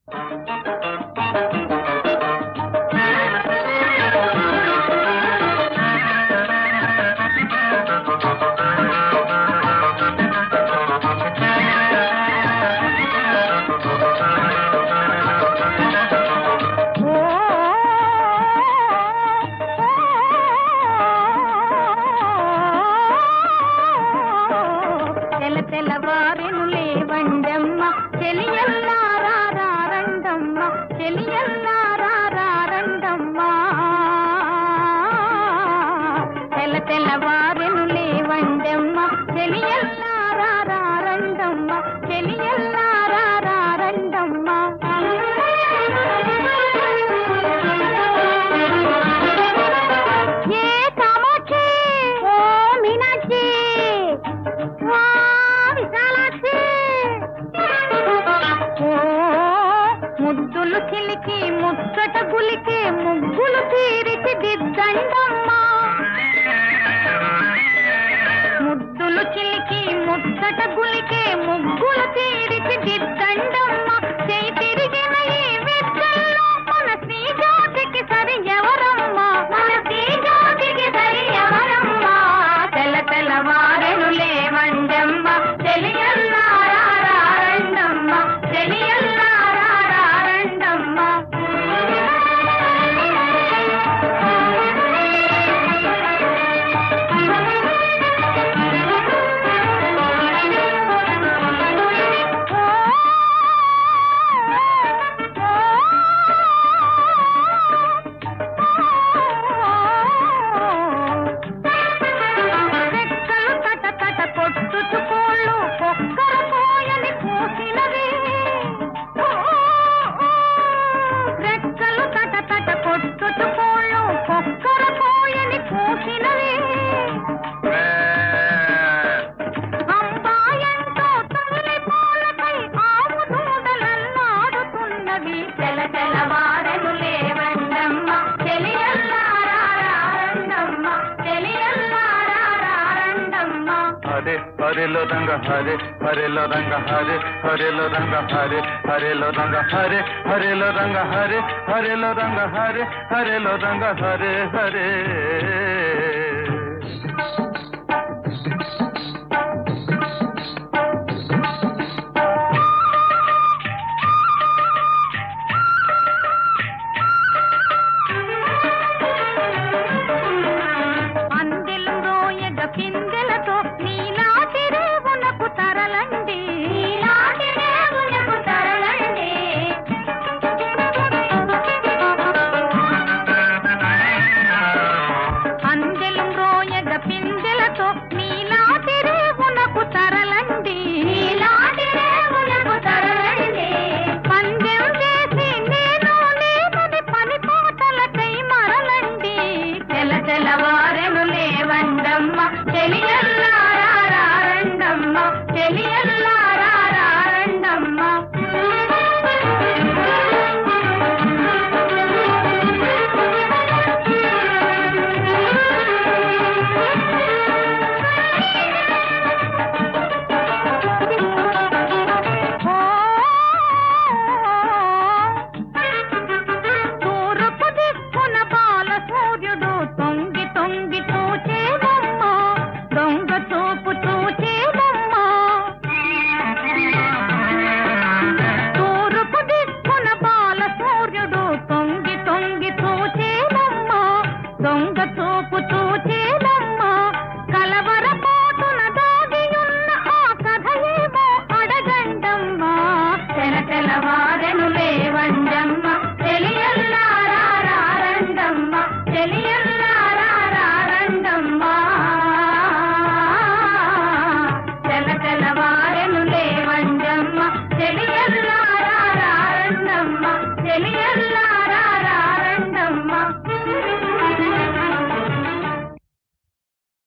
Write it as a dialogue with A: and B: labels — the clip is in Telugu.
A: తెల తెల్లవారెనులే వండమ్మ చెలియల్లారండమ్మ చెలియల్లారండమ్మ తెల తెల్లవారెనులే వండమ్మ చెలియల్లారండమ్మ చెలియల్లారండమ్మ ఏ కామాక్షి ఓ మీనాక్షి వా విశాలాక్షి ఓ ముద్దులు చిలికి ముచ్చట గులికి ముగ్గులు తీరిచి దిద్దండమ్మా ముద్దులు చిలికి ముచ్చట గులికి ముగ్గులు తీరిచి దిద్దండమ్మా చేయి తిరిగిన ఈ విద్యల్లో మన శ్రీ జ్యోతికి సరి ఎవరమ్మా మన శ్రీ జ్యోతికి సరి ఎవరమ్మా తెల్ల తెల్లవారెను లేవండమ్మ చెలియల్లారండమ్మ చెలియల్లారండమ్మ రెక్కలు తట తట కొట్టుచుకోళ్ళు ఒక్కర పోయని కూసినవి రెక్కలు తట తట కొట్టుచుకోళ్ళు ఒక్కర పోయని కూసినవి అంబాయంతో తల్లి పూలపై ఆవు దూడలల్లాడుతున్నవి తెల తెలవారను లేవండమ్మ చెలియల్లారండమ్మ చెలియల్లారండమ్మ
B: హరే హరిలో రంగ హరే హరిలో రంగ హరే హరిలో రంగ హరే హరిలో రంగ హరే హరిలో రంగ హరే హరిలో రంగ హరే హరిలో రంగ హరే హరే